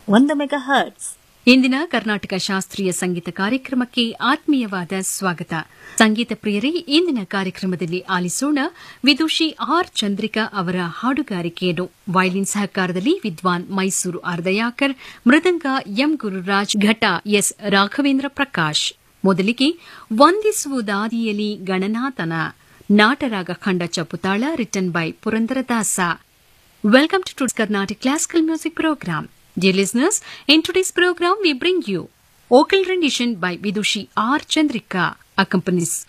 ಒಂದು mega hertz ಇಂದಿನ ಕರ್ನಾಟಕ ಶಾಸ್ತ್ರೀಯ ಸಂಗೀತ ಕಾರ್ಯಕ್ರಮಕ್ಕೆ ಆತ್ಮೀಯವಾದ ಸ್ವಾಗತ ಸಂಗೀತ ಪ್ರಿಯರೇ ಇಂದಿನ ಕಾರ್ಯಕ್ರಮದಲ್ಲಿ ಆಲಿಸೋಣ ವಿದುಷಿ ಆರ್ ಚಂದ್ರಿಕಾ ಅವರ ಹಾಡುಗಾರಿಕೆಯನ್ನು ವಯಲಿನ್ ಸಹಕಾರದಲ್ಲಿ ವಿದ್ವಾನ್ ಮೈಸೂರು ಆರ್ದಯಾಕರ್ ಮೃದಂಗ ಎಂ ಗುರುರಾಜ್ ಘಟ ಎಸ್ ರಾಘವೇಂದ್ರ ಪ್ರಕಾಶ್ ಮೊದಲಿಗೆ ವಂದಿಸುವುದಾದಿಯಲಿ ಗಣನಾಥನ ನಾಟರಾಗ ಖಂಡ ಚಪುತಾಳ written by Purandaradasa Welcome to today's Carnatic Classical Music Program. Dear listeners, in today's program we bring you vocal rendition by Vidushi R. Chandrika, accompanies